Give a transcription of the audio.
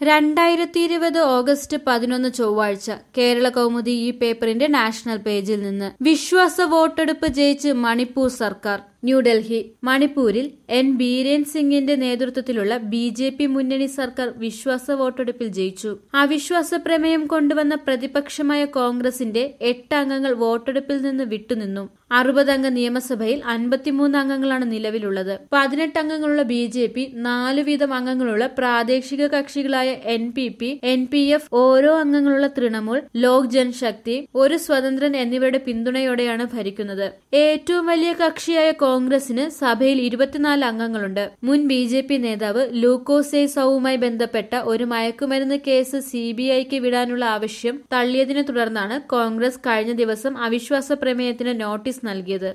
രണ്ടായിരത്തി ഇരുപത് ഓഗസ്റ്റ് പതിനൊന്ന് ചൊവ്വാഴ്ച കേരള കൗമുദി ഈ പേപ്പറിന്റെ നാഷണൽ പേജിൽ നിന്ന് വിശ്വാസ വോട്ടെടുപ്പ് ജയിച്ച് മണിപ്പൂർ സർക്കാർ ന്യൂഡൽഹി മണിപ്പൂരിൽ എൻ ബീരേൻ സിംഗിന്റെ നേതൃത്വത്തിലുള്ള ബി ജെ പി മുന്നണി സർക്കാർ വിശ്വാസ വോട്ടെടുപ്പിൽ ജയിച്ചു അവിശ്വാസ പ്രമേയം കൊണ്ടുവന്ന പ്രതിപക്ഷമായ കോൺഗ്രസിന്റെ എട്ട് അംഗങ്ങൾ വോട്ടെടുപ്പിൽ നിന്ന് വിട്ടുനിന്നു അറുപതംഗ നിയമസഭയിൽ അൻപത്തിമൂന്ന് അംഗങ്ങളാണ് നിലവിലുള്ളത് പതിനെട്ട് അംഗങ്ങളുള്ള ബി ജെ പി നാലു വീതം അംഗങ്ങളുള്ള പ്രാദേശിക കക്ഷികളായ N P P N P F ഓരോ അംഗങ്ങളുള്ള തൃണമൂൽ ലോക് ജൻശക്തി ഒരു സ്വതന്ത്രൻ എന്നിവരുടെ പിന്തുണയോടെയാണ് ഭരിക്കുന്നത് ഏറ്റവും വലിയ കക്ഷിയായ കോൺഗ്രസിന് സഭയിൽ ഇരുപത്തിനാല് അംഗങ്ങളുണ്ട് മുൻ ബി ജെ പി നേതാവ് ലൂക്കോസെ സൌവുമായി ബന്ധപ്പെട്ട ഒരു മയക്കുമരുന്ന് കേസ് സി ബി ഐക്ക് വിടാനുള്ള ആവശ്യം തള്ളിയതിനെ തുടർന്നാണ് കോൺഗ്രസ് കഴിഞ്ഞ ദിവസം അവിശ്വാസ പ്രമേയത്തിന് നോട്ടീസ് നൽകിയത്